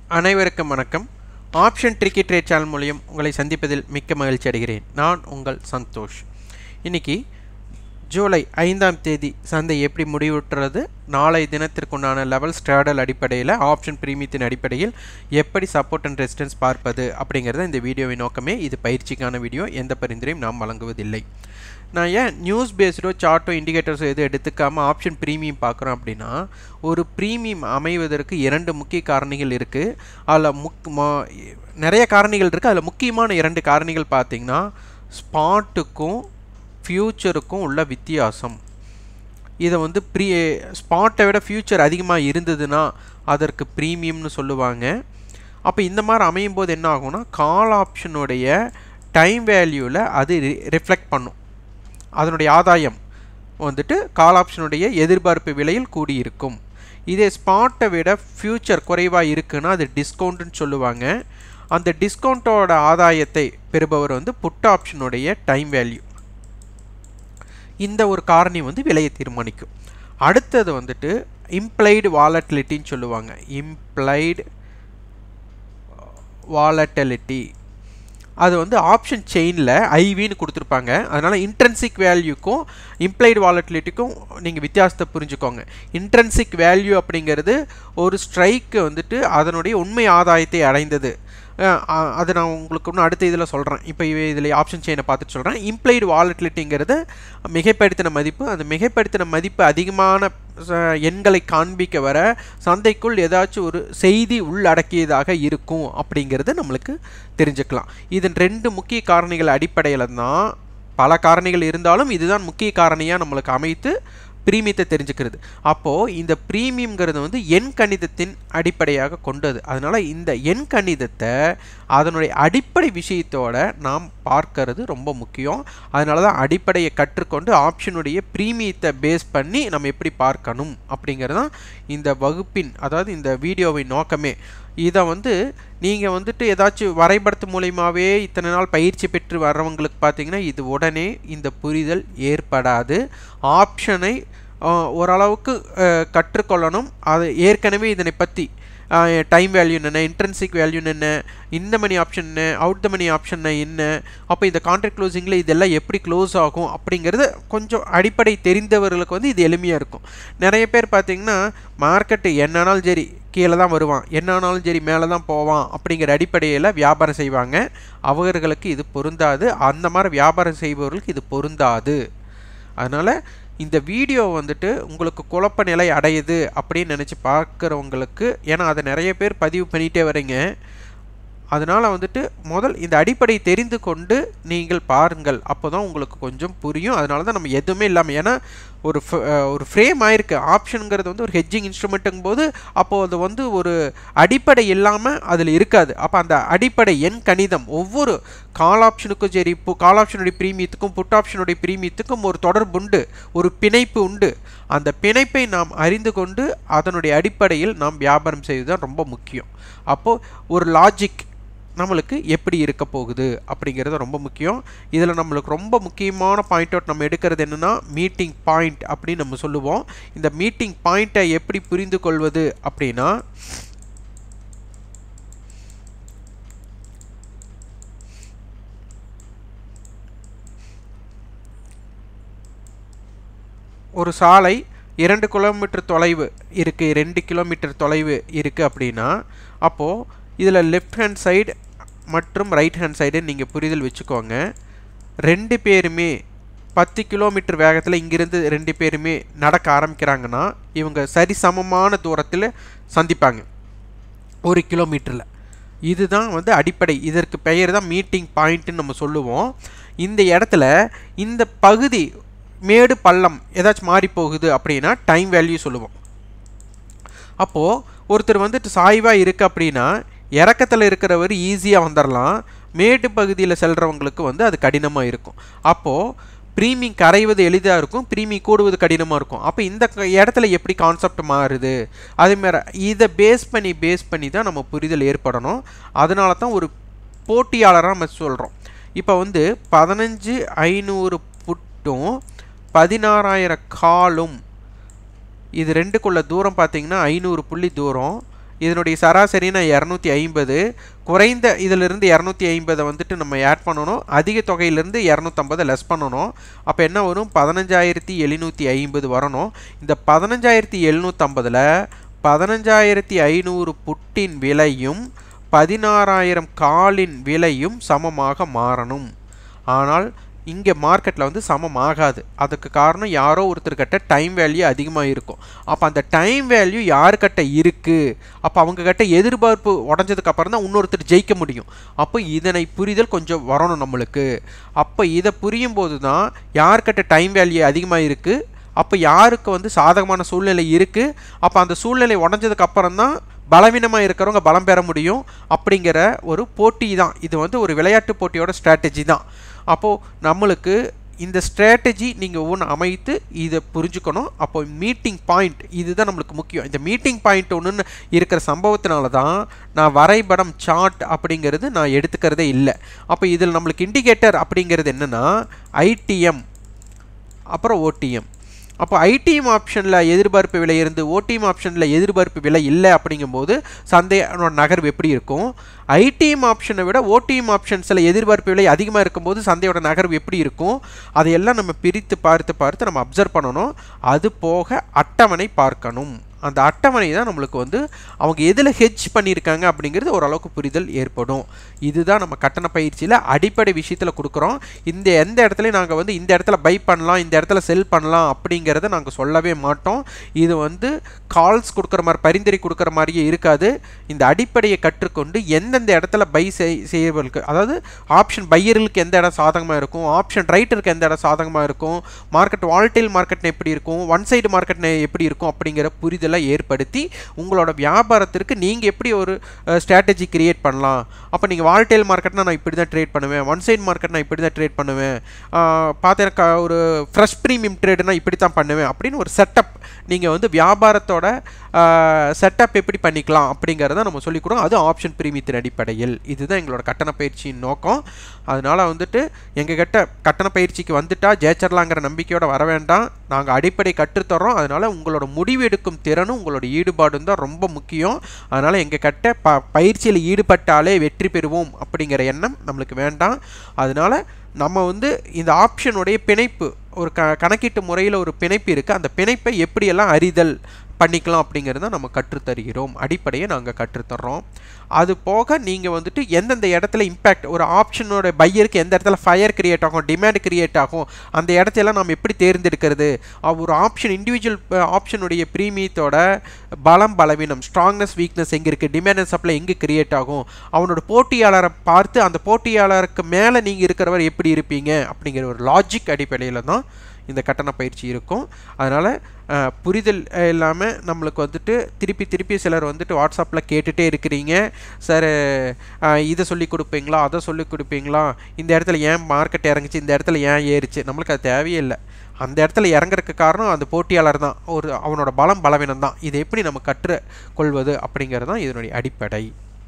அனைவருக்கும் வணக்கம் option tricky trade channel மூலியம் உங்களை சந்திப்பதில் மிக்க மகிழ்ச்சி அடைகிறேன் நான் உங்கள் சந்தோஷ் இன்னைக்கு ஜூலை ஐந்தாம் தேதி சந்தை எப்படி முடிவுற்றது நாளை தினத்திற்குண்டான லெவல் ஸ்ட்ராடல் அடிப்படையில் ஆப்ஷன் பிரீமியத்தின் அடிப்படையில் எப்படி சப்போர்ட் அண்ட் ரெசிஸ்டன்ஸ் பார்ப்பது அப்படிங்கிறத இந்த வீடியோவின் நோக்கமே இது பயிற்சிக்கான வீடியோ எந்த பரிந்துரையும் நாம் வழங்குவதில்லை நான் ஏன் நியூஸ் பேஸ்டோ சார்ட்டோ இண்டிகேட்டர்ஸோ எதுவும் எடுத்துக்காமல் ஆப்ஷன் ப்ரீமியம் பார்க்குறோம் அப்படின்னா ஒரு ப்ரீமியம் அமைவதற்கு இரண்டு முக்கிய காரணிகள் இருக்குது அதில் முக் ம- நிறைய காரணிகள் இருக்குது அதில் முக்கியமான இரண்டு காரணிகள் பார்த்திங்கன்னா ஸ்பாட்டுக்கும் ஃப்யூச்சருக்கும் உள்ள வித்தியாசம் இதை வந்து ப்ரீ ஸ்பாட்டை விட ஃப்யூச்சர் அதிகமாக இருந்ததுன்னா அதற்கு ப்ரீமியம்னு சொல்லுவாங்க அப்போ இந்த மாதிரி அமையும் போது என்ன ஆகும்னா கால் ஆப்ஷனுடைய டைம் வேல்யூவில் அது ரிஃப்ளெக்ட் பண்ணும் அதனுடைய ஆதாயம் வந்துட்டு கால் ஆப்ஷனுடைய எதிர்பார்ப்பு விலையில் கூடியிருக்கும் இதே ஸ்பாட்டை விட ஃப்யூச்சர் குறைவாக இருக்குன்னா அது டிஸ்கவுண்ட்னு சொல்லுவாங்க அந்த டிஸ்கவுண்ட்டோட ஆதாயத்தை பெறுபவர் வந்து புட் ஆப்ஷனுடைய டைம் வேல்யூ இந்த ஒரு காரணி வந்து விலையை தீர்மானிக்கும் அடுத்தது வந்துட்டு இம்ப்ளைடு வாலட்டிலிட்டின்னு சொல்லுவாங்க இம்ப்ளைடு வாலட்டிலிட்டி அது வந்து ஆப்ஷன் செயினில் ஐவின்னு கொடுத்துருப்பாங்க அதனால் இன்ட்ரென்சிக் வேல்யூக்கும் இம்ப்ளைடு வாலட்டிலிட்டிக்கும் நீங்கள் வித்தியாசத்தை புரிஞ்சுக்கோங்க இன்ட்ரென்சிக் வேல்யூ அப்படிங்கிறது ஒரு ஸ்ட்ரைக்கு வந்துட்டு அதனுடைய உண்மை ஆதாயத்தை அடைந்தது அஹ் அ- அது நான் உங்களுக்கு இன்னும் அடுத்த இதில் சொல்கிறேன் இப்போ இதில் ஆப்ஷன் செயினை பார்த்துட்டு சொல்கிறேன் இம்ப்ளைடு வாலட்டிலிட்டிங்கிறது மிகைப்படுத்தின மதிப்பு அந்த மிகைப்படுத்தின மதிப்பு அதிகமான ச- எண்களை காண்பிக்க வர சந்தைக்குள் ஏதாச்சும் ஒரு செய்தி உள்ளடக்கியதாக இருக்கும் அப்படிங்கிறது நம்மளுக்கு தெரிஞ்சுக்கலாம் இதன் ரெண்டு முக்கிய காரணிகள் அடிப்படையில் தான் பல காரணிகள் இருந்தாலும் இதுதான் முக்கிய காரணியாக நம்மளுக்கு அமைத்து பிரீமியத்தை தெரிஞ்சுக்கிறது அப்போது இந்த பிரீமியம்ங்கிறது வந்து எண் கணிதத்தின் அடிப்படையாக கொண்டது அதனால் இந்த எண் கணிதத்தை அதனுடைய அடிப்படை விஷயத்தோட நாம் பார்க்கறது ரொம்ப முக்கியம் அதனால தான் அடிப்படையை கற்றுக்கொண்டு ஆப்ஷனுடைய பிரீமியத்தை பேஸ் பண்ணி நம்ம எப்படி பார்க்கணும் அப்படிங்கிறது தான் இந்த வகுப்பின் அதாவது இந்த வீடியோவின் நோக்கமே இதை வந்து நீங்கள் வந்துட்டு ஏதாச்சும் வரைபடத்து மூலியமாகவே இத்தனை நாள் பயிற்சி பெற்று வர்றவங்களுக்கு பார்த்தீங்கன்னா இது உடனே இந்த புரிதல் ஏற்படாது ஆப்ஷனை அஹ், ஓரளவுக்கு அஹ், கற்றுக்கொள்ளணும் அது ஏற்கனவே இதனை பற்றி டைம் வேல்யூ என்ன இன்ட்ரென்சிக் வேல்யூ என்ன இந்த மணி ஆப்ஷன் என்ன அவுட் த மணி ஆப்ஷன் என்ன அப்போ இந்த கான்ட்ராக்ட் க்ளோசிங்கில் இதெல்லாம் எப்படி க்ளோஸ் ஆகும் அப்படிங்கிறது கொஞ்சம் அடிப்படை தெரிந்தவர்களுக்கு வந்து இது எளிமையாக இருக்கும் நிறைய பேர் பார்த்தீங்கன்னா மார்க்கெட்டு என்னன்னாலும் சரி கீழே தான் வருவான் என்னானாலும் சரி மேலே தான் போவான் அப்படிங்கிற அடிப்படையில் வியாபாரம் செய்வாங்க அவர்களுக்கு இது பொருந்தாது அந்த மாதிரி வியாபாரம் செய்பவர்களுக்கு இது பொருந்தாது அதனால் இந்த வீடியோ வந்துட்டு உங்களுக்கு குழப்ப நிலை அடையுது அப்படின்னு நினச்சி பார்க்குறவங்களுக்கு ஏன்னா அதை நிறைய பேர் பதிவு பண்ணிகிட்டே வரீங்க அதனால் வந்துட்டு முதல் இந்த அடிப்படை தெரிந்து கொண்டு நீங்கள் பாருங்கள் அப்போ தான் உங்களுக்கு கொஞ்சம் புரியும் அதனால தான் நம்ம எதுவுமே இல்லாமல் ஏன்னா ஒரு ஃப- அஹ் ஒரு ஃப்ரேம் ஆயிருக்கு ஆப்ஷனுங்கிறது வந்து ஒரு ஹெட்ஜிங் இன்ஸ்ட்ருமெண்ட்டுங்கும் போது அப்போது அது வந்து ஒரு அடிப்படை இல்லாமல் அதில் இருக்காது அப்போ அந்த அடிப்படை எண் கணிதம் ஒவ்வொரு கால் ஆப்ஷனுக்கும் சரி இப்போ கால் ஆப்ஷனுடைய பிரீமியத்துக்கும் புட் ஆப்ஷனுடைய பிரீமியத்துக்கும் ஒரு தொடர்பு உண்டு ஒரு பிணைப்பு உண்டு அந்த பிணைப்பை நாம் அறிந்து கொண்டு அதனுடைய அடிப்படையில் நாம் வியாபாரம் செய்வது தான் ரொம்ப முக்கியம் அப்போது ஒரு லாஜிக் நம்மளுக்கு எப்படி இருக்க போகுது அப்படிங்கிறது ரொம்ப முக்கியம் இதில் நம்மளுக்கு ரொம்ப முக்கியமான பாயிண்ட் அவுட் நம்ம எடுக்கிறது என்னென்னா மீட்டிங் பாயிண்ட் அப்படின்னு நம்ம சொல்லுவோம் இந்த மீட்டிங் பாயிண்ட்டை எப்படி புரிந்து கொள்வது அப்படின்னா ஒரு சாலை இரண்டு கிலோமீட்டர் தொலைவு இருக்குது ரெண்டு கிலோமீட்டர் தொலைவு இருக்குது அப்படின்னா அப்போது இதில் லெஃப்ட் ஹேண்ட் சைடு மற்றும் ரைட் ஹேண்ட் சைடு நீங்கள் புரிதல் வச்சுக்கோங்க ரெண்டு பேருமே பத்து கிலோமீட்டர் வேகத்தில் இங்கிருந்து ரெண்டு பேருமே நடக்க ஆரம்பிக்கிறாங்கன்னா இவங்க சரிசமமான தூரத்தில் சந்திப்பாங்க ஒரு கிலோமீட்டரில் இதுதான் வந்து அடிப்படை இதற்கு பெயர் தான் மீட்டிங் பாயிண்ட்டுன்னு நம்ம சொல்லுவோம் இந்த இடத்துல இந்த பகுதி மேடு பள்ளம் ஏதாச்சும் மாறி போகுது அப்படின்னா டைம் வேல்யூ சொல்லுவோம் அப்போது ஒருத்தர் வந்துட்டு சாய்வாக இருக்கு அப்படின்னா இறக்கத்தில் இருக்கிறவர் ஈஸியாக வந்துடலாம் மேட்டு பகுதியில் செல்றவங்களுக்கு வந்து அது கடினமாக இருக்கும் அப்போது ப்ரீமியம் கரைவது எளிதாக இருக்கும் ப்ரீமியம் கூடுவது கடினமாக இருக்கும் அப்போ இந்த க- இடத்துல எப்படி கான்செப்ட் மாறுது அதேமாரி இதை பேஸ் பண்ணி பேஸ் பண்ணி தான் நம்ம புரிதல் ஏற்படணும் அதனால தான் ஒரு போட்டியாளராக நம்ம சொல்கிறோம் இப்போ வந்து பதினஞ்சு ஐநூறு புட்டும் பதினாறாயிரம் காலும் இது ரெண்டுக்குள்ள தூரம் பார்த்தீங்கன்னா ஐநூறு புள்ளி தூரம் இதனுடைய சராசரி நான் இரநூத்தி ஐம்பது குறைந்த இதிலிருந்து இரநூத்தி ஐம்பதை வந்துட்டு நம்ம ஆட் பண்ணணும் அதிக தொகையிலிருந்து இரநூத்தம்பதை லெஸ் பண்ணணும் அப்போ என்ன வரும் பதினஞ்சாயிரத்தி எழுநூற்றி ஐம்பது வரணும் இந்த பதினஞ்சாயிரத்தி எழுநூற்றம்பதில் பதினஞ்சாயிரத்தி ஐநூறு புட்டின் விலையும் பதினாறாயிரம் காலின் விலையும் சமமாக மாறணும் ஆனால் இங்கே மார்க்கெட்டில் வந்து சமம் ஆகாது அதுக்கு காரணம் யாரோ ஒருத்தர்கிட்ட டைம் வேல்யூ அதிகமாக இருக்கும் அப்போ அந்த டைம் வேல்யூ யாருக்கிட்ட இருக்குது அப்போ அவங்கக்கிட்ட எதிர்பார்ப்பு உடஞ்சதுக்கு அப்புறம் தான் இன்னொருத்தர் ஜெயிக்க முடியும் அப்போ இதனை புரிதல் கொஞ்சம் வரணும் நம்மளுக்கு அப்போ இதை புரியும் போது தான் யார்கிட்ட டைம் வேல்யூ அதிகமாக இருக்குது அப்போ யாருக்கு வந்து சாதகமான சூழ்நிலை இருக்குது அப்போ அந்த சூழ்நிலை உடஞ்சதுக்கு அப்புறம் தான் பலவீனமாக இருக்கிறவங்க பலம் பெற முடியும் அப்படிங்கிற ஒரு போட்டி தான் இது வந்து ஒரு விளையாட்டு போட்டியோட ஸ்ட்ராட்டஜி தான் அப்போது நம்மளுக்கு இந்த ஸ்ட்ராட்டஜி நீங்கள் ஒவ்வொன்று அமைத்து இதை புரிஞ்சுக்கணும் அப்போ மீட்டிங் பாயிண்ட் இதுதான் நம்மளுக்கு முக்கியம் இந்த மீட்டிங் பாயிண்ட் ஒன்றுன்னு இருக்கிற சம்பவத்தினால தான் நான் வரைபடம் சார்ட் அப்படிங்கிறது நான் எடுத்துக்கிறதே இல்லை அப்போ இதில் நம்மளுக்கு இண்டிகேட்டர் அப்படிங்கிறது என்னென்னா ஐடிஎம் அப்புறம் ஓடிஎம் அப்போ ஐடிஎம் ஆப்ஷனில் எதிர்பார்ப்பு விலை இருந்து ஓடிஎம் ஆப்ஷனில் எதிர்பார்ப்பு விலை இல்லை அப்படிங்கும்போது சந்தையோட நகர்வு எப்படி இருக்கும் ஐடிஎம் ஆப்ஷனை விட ஓடிஎம் ஆப்ஷன்ஸில் எதிர்பார்ப்பு விலை அதிகமாக இருக்கும்போது சந்தையோட நகர்வு எப்படி இருக்கும் அதையெல்லாம் நம்ம பிரித்து பார்த்து பார்த்து நம்ம அப்சர்வ் பண்ணணும் அது போக அட்டவணை பார்க்கணும் அந்த அட்டவணை தான் நம்மளுக்கு வந்து அவங்க எதில் ஹெச் பண்ணியிருக்காங்க அப்படிங்கிறது ஓரளவுக்கு புரிதல் ஏற்படும் இதுதான் நம்ம கட்டண பயிற்சியில் அடிப்படை விஷயத்தில் கொடுக்குறோம் இந்த எந்த இடத்துலையும் நாங்கள் வந்து இந்த இடத்துல பை பண்ணலாம் இந்த இடத்துல செல் பண்ணலாம் அப்படிங்கிறத நாங்கள் சொல்லவே மாட்டோம் இது வந்து கால்ஸ் கொடுக்குற மாதிரி பரிந்துரை கொடுக்குற மாதிரியே இருக்காது இந்த அடிப்படையை கற்றுக்கொண்டு எந்தெந்த இடத்துல பை செய் செய்யவர்களுக்கு அதாவது ஆப்ஷன் பையர்களுக்கு எந்த இடம் சாதகமாக இருக்கும் ஆப்ஷன் ரைட்டருக்கு எந்த இடம் சாதகமாக இருக்கும் மார்க்கெட் வால்டைல் மார்க்கெட் எப்படி இருக்கும் ஒன் சைடு மார்க்கெட் எப்படி இருக்கும் அப்படிங்கிற புரிதலை ஏற்படுத்தி உங்களோட வியாபாரத்திற்கு நீங்கள் எப்படி ஒரு ஸ்ட்ராட்டஜி கிரியேட் பண்ணலாம் அப்போ நீங்கள் வால்டைல் மார்க்கெட்னா நான் இப்படி தான் ட்ரேட் பண்ணுவேன் ஒன் சைடு மார்க்கெட் நான் இப்படி தான் ட்ரேட் பண்ணுவேன் பார்த்தேன் ஒரு ஃப்ரெஷ் ப்ரீமியம் ட்ரேடுனா இப்படி தான் பண்ணுவேன் அப்படின்னு ஒரு செட்டப் நீங்கள் வந்து வியாபாரத்தோட செட்டப் எப்படி பண்ணிக்கலாம் அப்படிங்கிறத நம்ம சொல்லிக் கொடுவோம் அது ஆப்ஷன் பிரீமியத்தின் அடிப்படையில் இதுதான் எங்களோட கட்டண பயிற்சியின் நோக்கம் அதனால் வந்துட்டு எங்கள் கிட்ட கட்டண பயிற்சிக்கு வந்துட்டா ஜெயிச்சிடலாங்கிற நம்பிக்கையோட வர வேண்டாம் நாங்கள் அடிப்படை கற்றுத்தரோம் அதனால் உங்களோட முடிவு எடுக்கும் திறனும் உங்களோட ஈடுபாடும் தான் ரொம்ப முக்கியம் அதனால் எங்கள் கிட்ட ப பயிற்சியில் ஈடுபட்டாலே வெற்றி பெறுவோம் அப்படிங்கிற எண்ணம் நம்மளுக்கு வேண்டாம் அதனால் நம்ம வந்து இந்த ஆப்ஷனுடைய பிணைப்பு ஒரு க கணக்கீட்டு முறையில் ஒரு பிணைப்பு இருக்குது அந்த பிணைப்பை எப்படியெல்லாம் அறிதல் பண்ணிக்கலாம் அப்படிங்கிறத நம்ம கற்றுத்தருகிறோம் அடிப்படையை நாங்கள் கற்றுத்தர்றோம் அது போக நீங்கள் வந்துட்டு எந்தெந்த இடத்துல இம்பேக்ட் ஒரு ஆப்ஷனோட பையருக்கு எந்த இடத்துல ஃபயர் கிரியேட் ஆகும் டிமாண்ட் கிரியேட் ஆகும் அந்த இடத்தையெல்லாம் நம்ம எப்படி தேர்ந்தெடுக்கிறது ஒரு ஆப்ஷன் இண்டிவிஜுவல் ஆப்ஷனுடைய ப்ரீமியத்தோட பலம் பலவீனம் ஸ்ட்ராங்னஸ் வீக்னஸ் எங்கே இருக்குது டிமாண்ட் அண்ட் சப்ளை எங்கே கிரியேட் ஆகும் அவனோட போட்டியாளரை பார்த்து அந்த போட்டியாளருக்கு மேலே நீங்கள் இருக்கிறவர் எப்படி இருப்பீங்க அப்படிங்கிற ஒரு லாஜிக் அடிப்படையில் தான் இந்த கட்டண பயிற்சி இருக்கும் அதனால் புரிதல் இல்லாமல் நம்மளுக்கு வந்துட்டு திருப்பி திருப்பி சிலர் வந்துட்டு வாட்ஸ்அப்பில் கேட்டுகிட்டே இருக்கிறீங்க சார் இதை சொல்லி கொடுப்பீங்களா அதை சொல்லி கொடுப்பீங்களா இந்த இடத்துல ஏன் மார்க்கெட் இறங்குச்சு இந்த இடத்துல ஏன் ஏறிச்சு நம்மளுக்கு அது தேவையே இல்லை அந்த இடத்துல இறங்குறதுக்கு காரணம் அந்த போட்டியாளர் தான் ஒரு அவனோட பலம் பலவீனம் தான் இதை எப்படி நம்ம கற்றுக்கொள்வது அப்படிங்கிறது தான் இதனுடைய அடிப்படை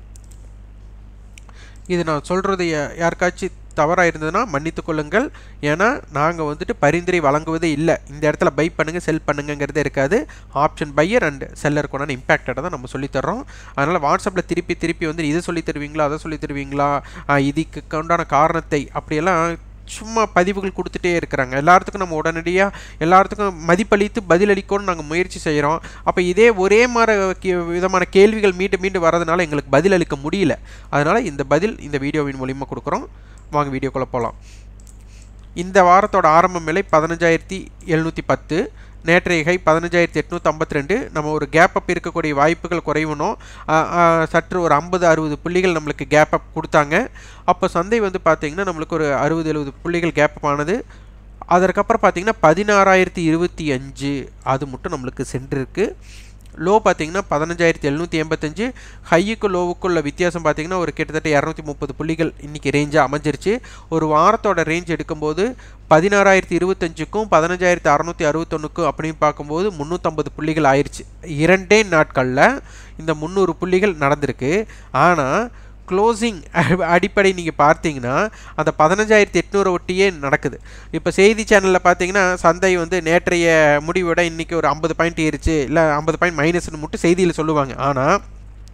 இது நான் சொல்கிறது யாருக்காச்சும் தவறாக இருந்ததுன்னா மன்னித்து கொள்ளுங்கள் ஏன்னா நாங்கள் வந்துட்டு பரிந்துரை வழங்குவதே இல்லை இந்த இடத்துல பை பண்ணுங்கள் செல் பண்ணுங்கிறதே இருக்காது ஆப்ஷன் பையர் அண்ட் செல்லருக்குண்டான இம்பேக்டை தான் நம்ம சொல்லித்தர்றோம் அதனால் வாட்ஸ்அப்பில் திருப்பி திருப்பி வந்து இதை சொல்லி தருவீங்களா அதை சொல்லி தருவீங்களா இதுக்கு உண்டான காரணத்தை அப்படியெல்லாம் சும்மா பதிவுகள் கொடுத்துட்டே இருக்கிறாங்க எல்லாத்துக்கும் நம்ம உடனடியாக எல்லாத்துக்கும் மதிப்பளித்து பதிலளிக்கணும்னு நாங்கள் முயற்சி செய்கிறோம் அப்போ இதே ஒரே மாதிரி விதமான கேள்விகள் மீண்டும் மீண்டும் வரதுனால எங்களுக்கு பதிலளிக்க முடியல அதனால் இந்த பதில் இந்த வீடியோவின் மூலிமா கொடுக்குறோம் வாங்க வீடியோக்குள்ளே போகலாம் இந்த வாரத்தோட ஆரம்ப விலை பதினஞ்சாயிரத்தி எழுநூற்றி பத்து நேற்றைய கை பதினஞ்சாயிரத்தி எட்நூற்றி ஐம்பத்தி ரெண்டு நம்ம ஒரு கேப் அப் இருக்கக்கூடிய வாய்ப்புகள் குறைவணும் சற்று ஒரு ஐம்பது அறுபது புள்ளிகள் நம்மளுக்கு கேப் அப் கொடுத்தாங்க அப்போ சந்தை வந்து பார்த்திங்கன்னா நம்மளுக்கு ஒரு அறுபது எழுபது புள்ளிகள் கேப் அப் ஆனது அதற்கப்புறம் பார்த்திங்கன்னா பதினாறாயிரத்தி இருபத்தி அஞ்சு அது மட்டும் நம்மளுக்கு சென்றிருக்கு லோ பார்த்தீங்கன்னா பதினஞ்சாயிரத்தி எழுநூற்றி எண்பத்தஞ்சு ஹையுக்கு லோவுக்குள்ள வித்தியாசம் பார்த்தீங்கன்னா ஒரு கிட்டத்தட்ட இரநூத்தி முப்பது புள்ளிகள் இன்றைக்கி ரேஞ்சாக அமைஞ்சிருச்சு ஒரு வாரத்தோட ரேஞ்ச் எடுக்கும்போது பதினாறாயிரத்தி இருபத்தஞ்சுக்கும் பதினஞ்சாயிரத்தி அறநூற்றி அறுபத்தொன்னுக்கும் அப்படின்னு பார்க்கும்போது முந்நூற்றம்பது புள்ளிகள் ஆயிடுச்சு இரண்டே நாட்களில் இந்த முந்நூறு புள்ளிகள் நடந்திருக்கு ஆனால் க்ளோசிங் அடிப்படை நீங்கள் பார்த்தீங்கன்னா அந்த பதினஞ்சாயிரத்தி எட்நூறு ஒட்டியே நடக்குது இப்போ செய்தி சேனலில் பார்த்தீங்கன்னா சந்தை வந்து நேற்றைய முடிவோட இன்றைக்கி ஒரு ஐம்பது பாயிண்ட் ஏறிச்சு இல்லை ஐம்பது பாயிண்ட் மைனஸ்னு மட்டும் செய்தியில் சொல்லுவாங்க ஆனால்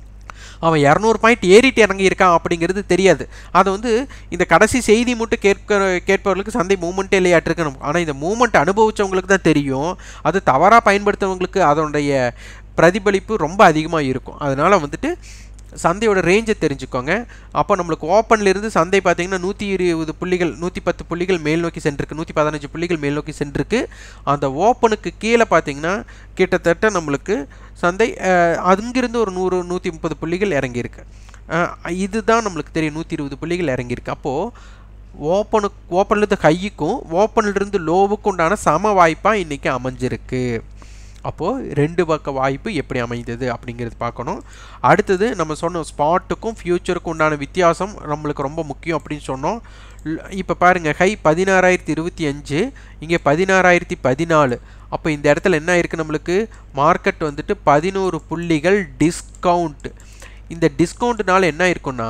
அவன் இரநூறு பாயிண்ட் ஏறிட்டு இறங்கி இருக்கான் அப்படிங்கிறது தெரியாது அது வந்து இந்த கடைசி செய்தி மட்டும் கேட்க கேட்பவர்களுக்கு சந்தை மூமெண்ட்டே இல்லையாட்டிருக்கணும் ஆனால் இந்த மூமெண்ட் அனுபவிச்சவங்களுக்கு தான் தெரியும் அது தவறாக பயன்படுத்துறவங்களுக்கு அதனுடைய பிரதிபலிப்பு ரொம்ப அதிகமாக இருக்கும் அதனால் வந்துட்டு சந்தையோட ரேஞ்சை தெரிஞ்சுக்கோங்க அப்போ நம்மளுக்கு ஓப்பன்ல இருந்து சந்தை பார்த்தீங்கன்னா நூற்றி இருபது புள்ளிகள் நூற்றி பத்து புள்ளிகள் மேல் நோக்கி சென்றிருக்கு நூற்றி பதினஞ்சு புள்ளிகள் மேல் நோக்கி சென்றிருக்கு அந்த ஓப்பனுக்கு கீழே பார்த்தீங்கன்னா கிட்டத்தட்ட நம்மளுக்கு சந்தை அஹ், அங்கிருந்து ஒரு நூறு நூற்றி முப்பது புள்ளிகள் இறங்கியிருக்கு அஹ், இதுதான் நம்மளுக்கு தெரியும் நூற்றி இருபது புள்ளிகள் இறங்கியிருக்கு அப்போது ஓப்பனுக்கு ஓப்பன்லேருந்து ஹையுக்கும் ஓப்பன்லேருந்து லோவுக்கும் உண்டான சம வாய்ப்பாக இன்றைக்கி அமைஞ்சிருக்கு அப்போது ரெண்டு பக்க வாய்ப்பு எப்படி அமைந்தது அப்படிங்கிறது பார்க்கணும் அடுத்தது நம்ம சொன்னோம் ஸ்பாட்டுக்கும் ஃப்யூச்சருக்கும் உண்டான வித்தியாசம் நம்மளுக்கு ரொம்ப முக்கியம் அப்படின்னு சொன்னோம் இப்போ பாருங்கள் ஹை பதினாறாயிரத்தி இருபத்தி அஞ்சு இங்கே பதினாறாயிரத்தி பதினாலு அப்போ இந்த இடத்துல என்ன ஆயிருக்கு நம்மளுக்கு மார்க்கெட் வந்துட்டு பதினோரு புள்ளிகள் டிஸ்கவுண்ட் இந்த டிஸ்கவுண்ட்னால என்ன இருக்குன்னா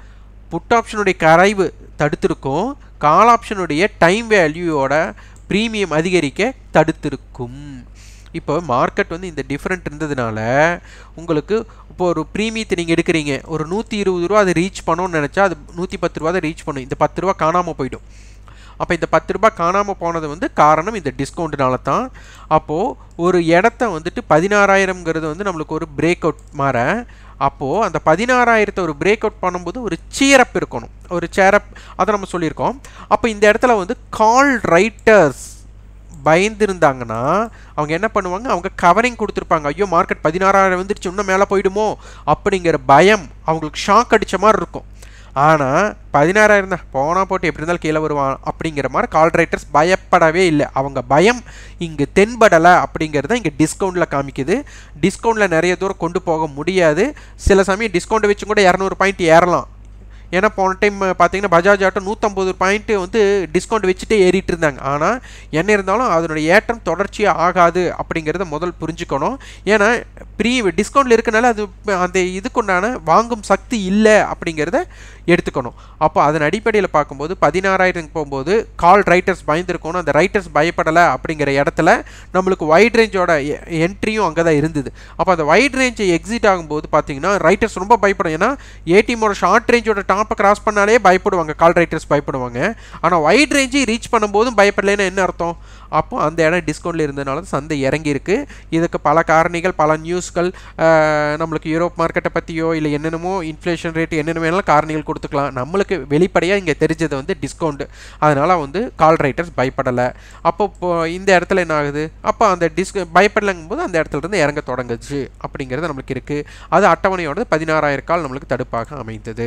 புட் ஆப்ஷனுடைய கரைவு தடுத்திருக்கும் கால் ஆப்ஷனுடைய டைம் வேல்யூவோட ப்ரீமியம் அதிகரிக்க தடுத்திருக்கும் இப்போ மார்க்கெட் வந்து இந்த டிஃப்ரெண்ட் இருந்ததுனால உங்களுக்கு இப்போ ஒரு ப்ரீமியத்தை நீங்கள் எடுக்கிறீங்க ஒரு நூற்றி இருபது ரூபா அதை ரீச் பண்ணணும்னு நினச்சா அது நூற்றி பத்து ரூபா தான் ரீச் பண்ணும் இந்த பத்து ரூபா காணாமல் போயிடும் அப்போ இந்த பத்து ரூபாய் காணாமல் போனது வந்து காரணம் இந்த டிஸ்கவுண்ட்னால தான் அப்போது ஒரு இடத்த வந்துட்டு பதினாறாயிரம்ங்கிறது வந்து நம்மளுக்கு ஒரு பிரேக் அவுட் மாற அப்போது அந்த பதினாறாயிரத்தை ஒரு பிரேக் அவுட் பண்ணும்போது ஒரு சீரப் இருக்கணும் ஒரு சேரப் அதை நம்ம சொல்லியிருக்கோம் அப்போ இந்த இடத்துல வந்து கால் ரைட்டர்ஸ் பயந்துருந்தாங்கன்னா அவங்க என்ன பண்ணுவாங்க அவங்க கவரிங் கொடுத்துருப்பாங்க ஐயோ மார்க்கெட் பதினாறாயிரம் வந்துருச்சு இன்னும் மேலே போயிடுமோ அப்படிங்கிற பயம் அவங்களுக்கு ஷாக் அடித்த மாதிரி இருக்கும் ஆனால் பதினாறாயிரம் தான் போனால் போட்டு எப்படி இருந்தாலும் கீழே வருவான் அப்படிங்கிற மாதிரி கால் ரைட்டர்ஸ் பயப்படவே இல்லை அவங்க பயம் இங்கே தென்படலை அப்படிங்கிறத இங்கே டிஸ்கவுண்ட்டில் காமிக்குது டிஸ்கவுண்ட்டில் நிறைய தூரம் கொண்டு போக முடியாது சில சமயம் டிஸ்கவுண்ட்டை வச்சு கூட இரநூறு பாயிண்ட் ஏறலாம் ஏன்னா போன டைம் பார்த்தீங்கன்னா பஜாஜ் ஆட்டோ நூற்றம்பது பாயிண்ட்டு வந்து டிஸ்கவுண்ட் வச்சுட்டே ஏறிட்டு இருந்தாங்க ஆனால் என்ன இருந்தாலும் அதனுடைய ஏற்றம் தொடர்ச்சியாக ஆகாது அப்படிங்கிறத முதல் புரிஞ்சுக்கணும் ஏன்னா ப்ரீ டிஸ்கவுண்ட்டில் இருக்கனால அது அந்த இதுக்குண்டான வாங்கும் சக்தி இல்லை அப்படிங்கிறத எடுத்துக்கணும் அப்போ அதன் அடிப்படையில் பார்க்கும்போது பதினாறாயிரம் போகும்போது கால் ரைட்டர்ஸ் பயந்துருக்கணும் அந்த ரைட்டர்ஸ் பயப்படலை அப்படிங்கிற இடத்துல நம்மளுக்கு வைட் ரேஞ்சோட என்ட்ரியும் அங்கே தான் இருந்தது அப்போ அந்த வைட் ரேஞ்சை எக்ஸிட் ஆகும்போது பார்த்தீங்கன்னா ரைட்டர்ஸ் ரொம்ப பயப்படும் ஏன்னா ஏடிஎம்மோட ஷார்ட் ரேஞ்சோட டாப்பை கிராஸ் பண்ணாலே பயப்படுவாங்க கால் ரைட்டர்ஸ் பயப்படுவாங்க ஆனால் வைட் ரேஞ்சை ரீச் பண்ணும்போதும் பயப்படலைன்னா என்ன அர்த்தம் அப்போ அந்த இடம் டிஸ்கவுண்ட்டில் இருந்ததுனால தான் சந்தை இறங்கியிருக்கு இதுக்கு பல காரணிகள் பல நியூஸ்கள் ஆஹ், நம்மளுக்கு யூரோப் மார்க்கெட்டை பற்றியோ இல்லை என்னென்னமோ இன்ஃப்ளேஷன் ரேட் என்னென்ன வேணாலும் காரணிகள் கொடுத்துக்கலாம் நம்மளுக்கு வெளிப்படையாக இங்கே தெரிஞ்சது வந்து டிஸ்கவுண்ட் அதனால் வந்து கால் ரைட்டர்ஸ் பயப்படலை அப்போ இப்போ இந்த இடத்துல என்ன ஆகுது அப்போ அந்த டிஸ்க் பயப்படலைங்கும் போது அந்த இடத்துல இருந்து இறங்க தொடங்குச்சு அப்படிங்கிறது நம்மளுக்கு இருக்குது அது அட்டவணையோட பதினாறாயிரம் கால் நம்மளுக்கு தடுப்பாக அமைந்தது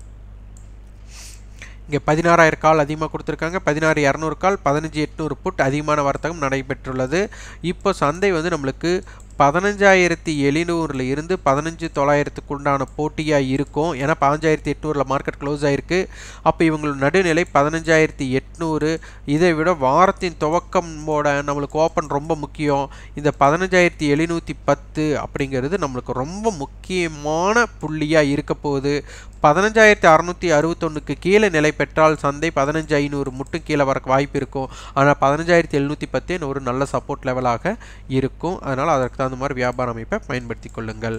இங்கே பதினாறாயிரம் கால் அதிகமாக கொடுத்துருக்காங்க பதினாறு இரநூறு கால் பதினஞ்சு எட்நூறு புட் அதிகமான வர்த்தகம் நடைபெற்றுள்ளது இப்போ சந்தை வந்து நம்மளுக்கு பதினஞ்சாயிரத்தி எழுநூறில் இருந்து பதினஞ்சு தொள்ளாயிரத்துக்கு உண்டான போட்டியாக இருக்கும் ஏன்னா பதினஞ்சாயிரத்தி எட்நூறில் மார்க்கெட் க்ளோஸ் ஆயிருக்கு அப்போ இவங்களோட நடுநிலை பதினஞ்சாயிரத்தி எட்நூறு இதை விட வாரத்தின் துவக்கமோட நம்மளுக்கு ஓப்பன் ரொம்ப முக்கியம் இந்த பதினஞ்சாயிரத்தி எழுநூற்றி பத்து அப்படிங்கிறது நம்மளுக்கு ரொம்ப முக்கியமான புள்ளியாக இருக்க போகுது பதினஞ்சாயிரத்தி அறநூற்றி அறுபத்தொன்னுக்கு கீழே நிலை பெற்றால் சந்தை பதினஞ்சு ஐநூறு மட்டும் கீழே வர வாய்ப்பு இருக்கும் ஆனால் பதினஞ்சாயிரத்தி எழுநூற்றி பத்தே ஒரு நல்ல சப்போர்ட் லெவலாக இருக்கும் அதனால் அதற்கு தகுந்த மாதிரி வியாபார அமைப்பை பயன்படுத்தி கொள்ளுங்கள்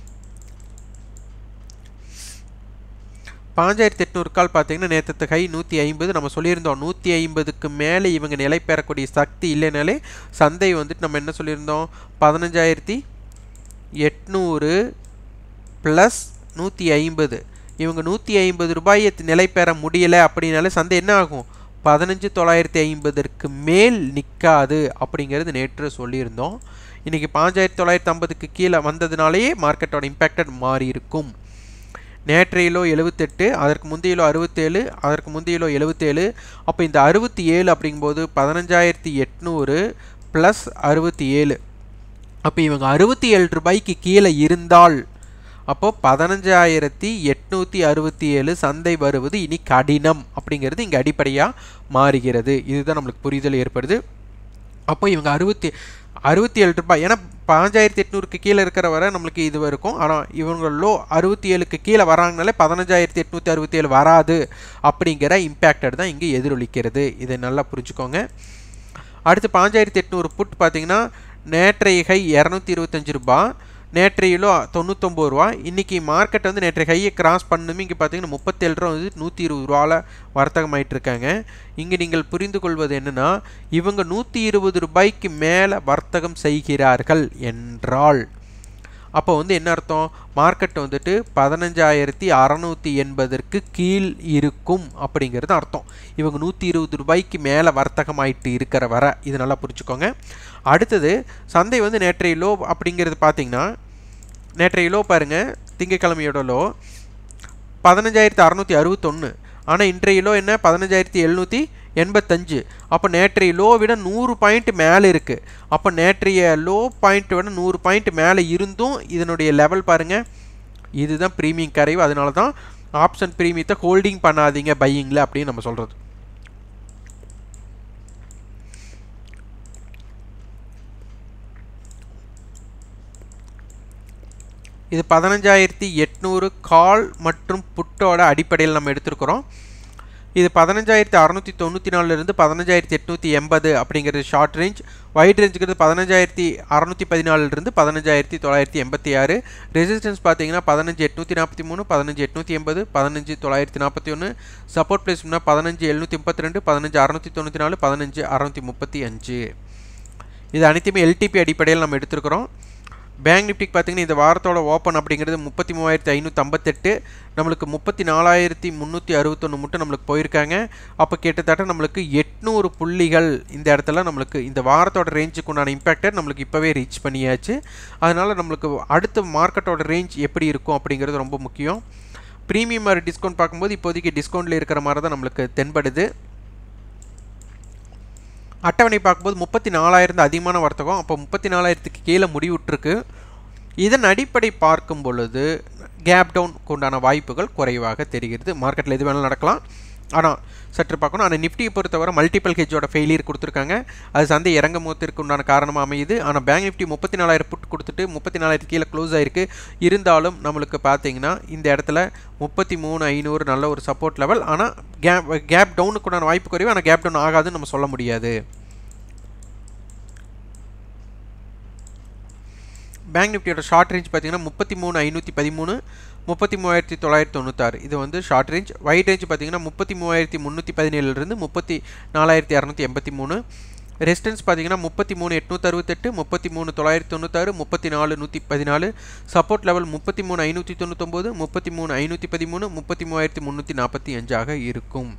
பாஞ்சாயிரத்தி எட்நூறு கால் பார்த்தீங்கன்னா நேற்று ஹை நூற்றி ஐம்பது நம்ம சொல்லியிருந்தோம் நூற்றி ஐம்பதுக்கு மேலே இவங்க நிலை பெறக்கூடிய சக்தி இல்லைனாலே சந்தை வந்துட்டு நம்ம என்ன சொல்லியிருந்தோம் பதினஞ்சாயிரத்தி எட்நூறு ப்ளஸ் நூற்றி ஐம்பது இவங்க நூற்றி ஐம்பது ரூபாயை நிலை பெற முடியலை அப்படின்னாலே சந்தை என்ன ஆகும் பதினஞ்சு தொள்ளாயிரத்தி ஐம்பதற்கு மேல் நிற்காது அப்படிங்கிறது நேற்று சொல்லியிருந்தோம் இன்றைக்கி பாஞ்சாயிரத்தி தொள்ளாயிரத்தி ஐம்பதுக்கு கீழே வந்ததுனாலேயே மார்க்கெட்டோட இம்பேக்டட் மாறி இருக்கும் நேற்றையிலோ எழுபத்தெட்டு அதற்கு முந்தையிலோ அறுபத்தேழு அதற்கு முந்தையிலோ எழுபத்தேழு அப்போ இந்த அறுபத்தி ஏழு அப்படிங்கும்போது பதினஞ்சாயிரத்தி எட்நூறு ப்ளஸ் அறுபத்தி ஏழு அப்போ இவங்க அறுபத்தி ஏழு ரூபாய்க்கு கீழே இருந்தால் அப்போ பதினஞ்சாயிரத்தி எட்நூற்றி அறுபத்தி ஏழு சந்தை வருவது இனி கடினம் அப்படிங்கிறது இங்கே அடிப்படையாக மாறுகிறது இதுதான் நம்மளுக்கு புரிதல் ஏற்படுது அப்போ இவங்க அறுபத்தி அறுபத்தி ஏழு ரூபாய் ஏன்னா பாஞ்சாயிரத்தி எட்நூறுக்கு கீழே இருக்கிற வரை நம்மளுக்கு இது இருக்கும் ஆனால் இவங்க லோ அறுபத்தி ஏழுக்கு கீழே வராங்கனாலே பதினஞ்சாயிரத்தி எட்நூற்றி அறுபத்தி ஏழு வராது அப்படிங்கிற இம்பேக்டட் தான் இங்கே எதிரொலிக்கிறது இதை நல்லா புரிஞ்சுக்கோங்க அடுத்து பாஞ்சாயிரத்தி எட்நூறு புட் பார்த்தீங்கன்னா நேற்றைய ஹை இரநூத்தி இருபத்தஞ்சு ரூபாய் நேற்றைய கிலோ தொண்ணூத்தொம்பது ரூபா இன்றைக்கி மார்க்கெட் வந்து நேற்றைய கையை கிராஸ் பண்ணுமே இங்கே பார்த்தீங்கன்னா முப்பத்தேழு ரூபா வந்து நூற்றி இருபது ரூபாவில் வர்த்தகம் ஆயிட்டு இருக்காங்க இங்கே நீங்கள் புரிந்து கொள்வது என்னென்னா இவங்க நூற்றி இருபது ரூபாய்க்கு மேலே வர்த்தகம் செய்கிறார்கள் என்றால் அப்போ வந்து என்ன அர்த்தம் மார்க்கெட் வந்துட்டு பதினஞ்சாயிரத்தி அறநூற்றி எண்பதற்கு கீழ் இருக்கும் அப்படிங்கிறது அர்த்தம் இவங்க நூற்றி இருபது ரூபாய்க்கு மேலே வர்த்தகம் ஆயிட்டு இருக்கிற வர இது நல்லா புரிஞ்சுக்கோங்க அடுத்தது சந்தை வந்து நேற்றைய லோ அப்படிங்கிறது பார்த்தீங்கன்னா நேற்றைய லோ பாருங்கள் திங்கக்கிழமையோட லோ பதினஞ்சாயிரத்தி அறநூற்றி அறுபத்தொன்று ஆனால் இன்றைய லோ என்ன பதினஞ்சாயிரத்தி எழுநூற்றி எண்பத்தஞ்சு அப்போ நேற்றைய லோ விட நூறு பாயிண்ட் மேலே இருக்குது அப்போ நேற்றைய லோ பாயிண்ட் விட நூறு பாயிண்ட் மேலே இருந்தும் இதனுடைய லெவல் பாருங்கள் இதுதான் ப்ரீமியம் கரைவு அதனால தான் ஆப்ஷன் ப்ரீமியத்தை ஹோல்டிங் பண்ணாதீங்க பையிங்கில் அப்படின்னு நம்ம சொல்கிறது இது பதினஞ்சாயிரத்தி எட்நூறு கால் மற்றும் புட்டோட அடிப்படையில் நம்ம எடுத்திருக்கிறோம் இது பதினஞ்சாயிரத்தி அறநூற்றி தொண்ணூற்றி நாலுலேருந்து பதினஞ்சாயிரத்தி எட்நூற்றி எண்பது அப்படிங்கிறது ஷார்ட் ரேஞ்ச் வைட் ரேஞ்சுங்கிறது பதினஞ்சாயிரத்தி அறநூற்றி பதினாலுலேருந்து பதினஞ்சாயிரத்தி தொள்ளாயிரத்தி எண்பத்தி ஆறு ரெசிஸ்டன்ஸ் பார்த்தீங்கன்னா பதினஞ்சு எட்நூற்றி நாற்பத்தி மூணு பதினஞ்சு எட்நூற்றி எண்பது பதினஞ்சு தொள்ளாயிரத்தி நாற்பத்தி ஒன்று சப்போர்ட் பிளேஸ்னா பதினஞ்சு எழுநூற்றி முப்பத்தி ரெண்டு பதினஞ்சு அறநூற்றி தொண்ணூற்றி நாலு பதினஞ்சு அறநூற்றி முப்பத்தி அஞ்சு இது அனைத்துமே எல்டிபி அடிப்படையில் நம்ம எடுத்துருக்கிறோம் பேங்க் நிஃப்டிக்கு பார்த்தீங்கன்னா இந்த வாரத்தோட ஓப்பன் அப்படிங்கிறது முப்பத்தி மூவாயிரத்தி ஐநூற்றி ஐம்பத்தெட்டு நம்மளுக்கு முப்பத்தி நாலாயிரத்தி முந்நூற்றி அறுபத்தொன்று மட்டும் நம்மளுக்கு போயிருக்காங்க அப்போ கிட்டத்தட்ட நம்மளுக்கு எட்நூறு புள்ளிகள் இந்த இடத்துல நம்மளுக்கு இந்த வாரத்தோட ரேஞ்சுக்கு உண்டான இம்பேக்டர் நம்மளுக்கு இப்போவே ரீச் பண்ணியாச்சு அதனால் நம்மளுக்கு அடுத்த மார்க்கெட்டோட ரேஞ்ச் எப்படி இருக்கும் அப்படிங்கிறது ரொம்ப முக்கியம் ப்ரீமியம் மாதிரி டிஸ்கவுண்ட் பார்க்கும்போது இப்போதைக்கு டிஸ்கவுண்ட்டில் இருக்கிற மாதிரி தான் நம்மளுக்கு தென்படுது அட்டவணை பார்க்கும்போது முப்பத்தி நாலாயிரம் அதிகமான வர்த்தகம் அப்போ முப்பத்தி நாலாயிரத்துக்கு கீழே முடிவுற்றிருக்கு இதன் அடிப்படை பார்க்கும் பொழுது கேப் டவுனுக்கு உண்டான வாய்ப்புகள் குறைவாக தெரிகிறது மார்க்கெட்டில் எது வேணாலும் நடக்கலாம் ஆனால் சற்று பார்க்கணும் ஆனால் நிஃப்டியை பொறுத்தவரை மல்டிபிள் ஹெஜோட ஃபெயிலியர் கொடுத்துருக்காங்க அது சந்தை இறங்கும் போதற்கு உண்டான காரணமாக அமையுது ஆனால் பேங்க் நிஃப்டி முப்பத்தி நாலாயிரம் புட் கொடுத்துட்டு முப்பத்தி நாலாயிரத்து கீழே க்ளோஸ் ஆயிருக்கு இருந்தாலும் நம்மளுக்கு பார்த்தீங்கன்னா இந்த இடத்துல முப்பத்தி மூணு ஐநூறு நல்ல ஒரு சப்போர்ட் லெவல் ஆனால் கேப் கேப் டவுனுக்கு உண்டான வாய்ப்பு குறைவு ஆனால் கேப் டவுன் ஆகாதுன்னு நம்ம சொல்ல முடியாது பேங்க் நிஃப்டியோட ஷார்ட் ரேஞ்ச் பார்த்தீங்கன்னா முப்பத்தி மூணு ஐநூற்றி பதிமூணு முப்பத்தி மூவாயிரத்தி தொள்ளாயிரத்தி தொண்ணூத்தாறு இது வந்து ஷார்ட் ரேஞ்ச் வைட் ரேஞ்ச் பார்த்தீங்கன்னா முப்பத்தி மூவாயிரத்தி முந்நூற்றி பதினேழுலேருந்து முப்பத்தி நாலாயிரத்தி இரநூத்தி எண்பத்தி மூணு ரெசிஸ்டன்ஸ் பார்த்தீங்கன்னா முப்பத்தி மூணு எட்நூற்றி அறுபத்தெட்டு முப்பத்தி மூணு தொள்ளாயிரத்தி தொண்ணூத்தாறு முப்பத்தி நாலு நூற்றி பதினாலு சப்போர்ட் லெவல் முப்பத்தி மூணு ஐநூற்றி தொண்ணூத்தொம்பது முப்பத்தி மூணு ஐநூற்றி பதிமூணு முப்பத்தி மூவாயிரத்தி முந்நூற்றி நாற்பத்தி அஞ்சாக இருக்கும்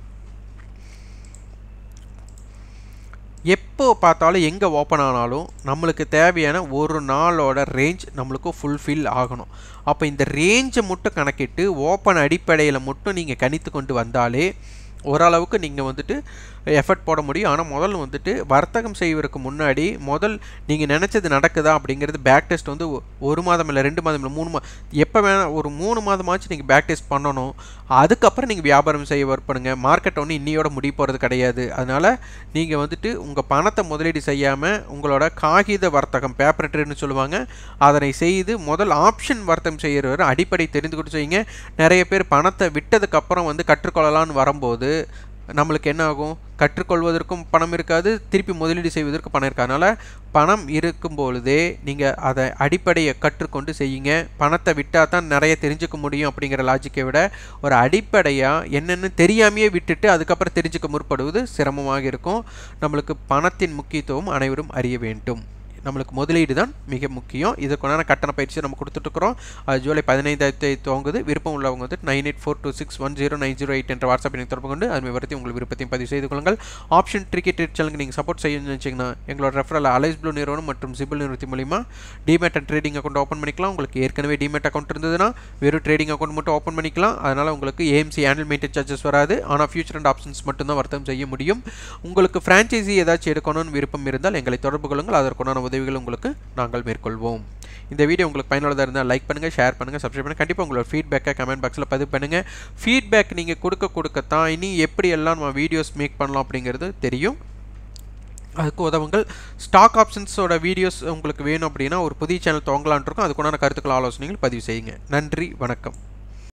எப்போ பார்த்தாலும் எங்கே ஓப்பன் ஆனாலும் நம்மளுக்கு தேவையான ஒரு நாளோட ரேஞ்ச் நம்மளுக்கு ஃபுல்ஃபில் ஆகணும் அப்போ இந்த ரேஞ்சை மட்டும் கணக்கிட்டு ஓப்பன் அடிப்படையில் மட்டும் நீங்கள் கணித்து கொண்டு வந்தாலே ஓரளவுக்கு நீங்கள் வந்துட்டு எஃபர்ட் போட முடியும் ஆனால் முதல்ல வந்துட்டு வர்த்தகம் செய்வதற்கு முன்னாடி முதல் நீங்கள் நினச்சது நடக்குதா அப்படிங்கிறது பேக் டெஸ்ட் வந்து ஒரு மாதம் இல்லை ரெண்டு மாதம் இல்லை மூணு மா எப்போ வேணால் ஒரு மூணு மாதமாச்சும் நீங்கள் பேக் டெஸ்ட் பண்ணணும் அதுக்கப்புறம் நீங்கள் வியாபாரம் செய்ய ஒர்க் பண்ணுங்கள் மார்க்கெட் ஒன்று இன்னியோட முடிய போகிறது கிடையாது அதனால் நீங்கள் வந்துட்டு உங்கள் பணத்தை முதலீடு செய்யாமல் உங்களோட காகித வர்த்தகம் பேப்பர் ட்ரேட்னு சொல்லுவாங்க அதனை செய்து முதல் ஆப்ஷன் வர்த்தகம் செய்கிறவர் அடிப்படை தெரிந்து கொண்டு செய்யுங்க நிறைய பேர் பணத்தை விட்டதுக்கப்புறம் வந்து கற்றுக்கொள்ளலான்னு வரும்போது நம்மளுக்கு என்ன ஆகும் கற்றுக்கொள்வதற்கும் பணம் இருக்காது திருப்பி முதலீடு செய்வதற்கு பணம் இருக்காது அதனால் பணம் இருக்கும் பொழுதே நீங்கள் அதை அடிப்படையை கற்றுக்கொண்டு செய்யுங்க பணத்தை விட்டால் தான் நிறைய தெரிஞ்சுக்க முடியும் அப்படிங்கிற லாஜிக்கை விட ஒரு அடிப்படையாக என்னென்னு தெரியாமையே விட்டுட்டு அதுக்கப்புறம் தெரிஞ்சுக்க முற்படுவது சிரமமாக இருக்கும் நம்மளுக்கு பணத்தின் முக்கியத்துவம் அனைவரும் அறிய வேண்டும் நம்மளுக்கு முதலீடு தான் மிக முக்கியம் இதுக்குண்டான கட்டண பயிற்சி நம்ம கொடுத்துட்ருக்குறோம் அது ஜூலை பதினைந்தாயிரத்தி துவங்குது விருப்பம் உள்ளவங்க வந்து nine eight four two six one zero nine zero eight என்ற வாட்ஸ்அப் எனக்கு தொடர்பு கொண்டு அது விவரத்தை உங்கள் விருப்பத்தையும் பதிவு செய்து கொள்ளுங்கள் ஆப்ஷன் ட்ரிக்கெட் சேனலுக்கு நீங்கள் சப்போர்ட் செய்யணும்னு நினச்சிங்கன்னா எங்களோட ரெஃபரல் அலைஸ் ப்ளூ நிறுவனம் மற்றும் சிபில் நிறுவனத்தின் மூலிமா demat and trading account open பண்ணிக்கலாம் உங்களுக்கு ஏற்கனவே டிமேட் அக்கௌண்ட் இருந்ததுன்னா வெறும் ட்ரேடிங் அக்கௌண்ட் மட்டும் ஓப்பன் பண்ணிக்கலாம் அதனால் உங்களுக்கு ஏஎம்சி ஆனுவல் மெயின்டெயின் சார்ஜஸ் வராது ஆனால் ஃபியூச்சர் அண்ட் ஆப்ஷன்ஸ் மட்டும்தான் வர்த்தகம் செய்ய முடியும் உங்களுக்கு ஃப்ரான்ச்சைசி ஏதாச்சும் எடுக்கணும்னு விருப்பம் இருந்தால் எங்களை தொடர்பு கொள்ளுங்கள் அதற்குண்டான உதவிகள் உங்களுக்கு நாங்கள் மேற்கொள்வோம் இந்த வீடியோ உங்களுக்கு பயனுள்ளதாக இருந்தால் லைக் பண்ணுங்கள் ஷேர் பண்ணுங்கள் சப்ஸ்கிரைப் பண்ணுங்கள் கண்டிப்பாக உங்களோட ஃபீட்பேக்கை கமெண்ட் பாக்ஸில் பதிவு பண்ணுங்கள் ஃபீட்பேக் நீங்கள் கொடுக்க கொடுக்கத்தான் இனி எப்படி எல்லாம் நம்ம வீடியோஸ் மேக் பண்ணலாம் அப்படிங்கிறது தெரியும் அதுக்கு உதவுங்கள் ஸ்டாக் ஆப்ஷன்ஸோட வீடியோஸ் உங்களுக்கு வேணும் அப்படின்னா ஒரு புதிய சேனல் துவங்கலான் இருக்கும் அதுக்குண்டான கருத்துக்கள் ஆலோசனைகள் பதிவு செய்யுங்க நன்றி வணக்கம்